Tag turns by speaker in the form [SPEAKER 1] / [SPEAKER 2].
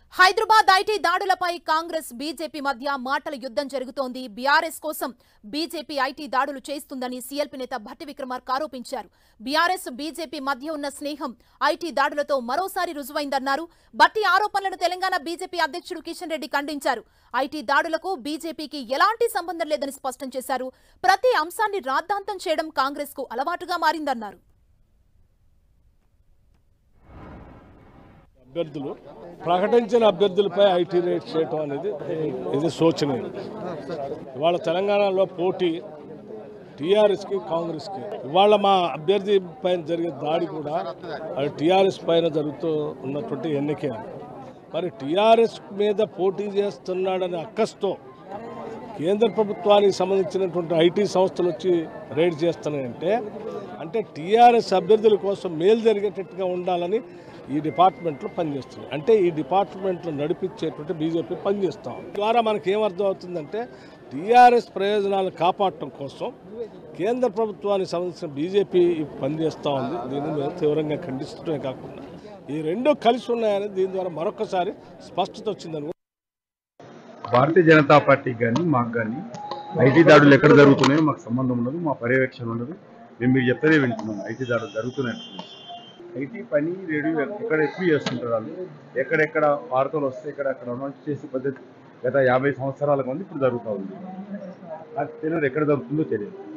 [SPEAKER 1] Hyderabad IT దాడులపై Congress BJP మధ్య మాటల యుద్ధం జరుగుతోంది బీఆర్ఎస్ కోసం బీజేపీ ఐటీ దాడులు చేస్తుందని సీఎల్పీ నేత భట్టి విక్రమార్క ఆరోపించారు బీఆర్ఎస్ బీజేపీ మధ్య ఉన్న స్నేహం ఐటీ దాడులతో మరోసారి రుజువైందన్నారు భట్టి ఆరోపణలను తెలంగాణ బీజేపీ అధ్యక్షుడు కిషన్ రెడ్డి ఖండించారు ఐటీ దాడులకు బీజేపీకి ఎలాంటి సంబంధం లేదని స్పష్టం చేశారు ప్రతి అంశాన్ని రాద్ధాంతం చేయడం కాంగ్రెస్ కు అలవాటుగా మారిందన్నారు
[SPEAKER 2] అభ్యర్థులు ప్రకటించిన అభ్యర్థులపై ఐటీ రేట్ చేయటం అనేది ఇది శోచనీయం ఇవాళ తెలంగాణలో పోటీ టీఆర్ఎస్కి కాంగ్రెస్కి ఇవాళ మా అభ్యర్థి పైన జరిగే దాడి కూడా అది టీఆర్ఎస్ పైన జరుగుతూ ఉన్నటువంటి ఎన్నికే మరి టీఆర్ఎస్ మీద పోటీ చేస్తున్నాడనే అక్కస్తో కేంద్ర ప్రభుత్వానికి సంబంధించినటువంటి ఐటీ సంస్థలు వచ్చి రైడ్ చేస్తున్నాయంటే అంటే టీఆర్ఎస్ అభ్యర్థుల కోసం మేలు జరిగేటట్టుగా ఉండాలని ఈ డిపార్ట్మెంట్లో పనిచేస్తుంది అంటే ఈ డిపార్ట్మెంట్లో నడిపించేటువంటి బీజేపీ పనిచేస్తాం ద్వారా మనకి ఏమర్థం అవుతుందంటే టీఆర్ఎస్ ప్రయోజనాలు కాపాడటం కోసం కేంద్ర ప్రభుత్వానికి సంబంధించిన బీజేపీ పనిచేస్తూ ఉంది దీన్ని మేము తీవ్రంగా ఖండిస్తూనే కాకుండా ఈ రెండు కలిసి ఉన్నాయని దీని ద్వారా మరొకసారి స్పష్టత వచ్చిందని
[SPEAKER 3] భారతీయ జనతా పార్టీకి కానీ మాకు కానీ ఐటీ దాడులు ఎక్కడ జరుగుతున్నాయో మాకు సంబంధం ఉండదు మా పర్యవేక్షణ ఉండదు మేము మీరు చెప్తేనే వింటున్నాం ఐటీ దాడులు జరుగుతున్నాయి ఐటీ పని రేడియో ఎక్కడ ఎక్కువ చేస్తుంటారు వాళ్ళు ఎక్కడెక్కడ వార్తలు వస్తే ఇక్కడ అక్కడ అనౌన్స్ చేసే పద్ధతి గత యాభై సంవత్సరాల మంది ఇప్పుడు జరుగుతూ ఉంది నాకు తెలియదు ఎక్కడ జరుగుతుందో తెలియదు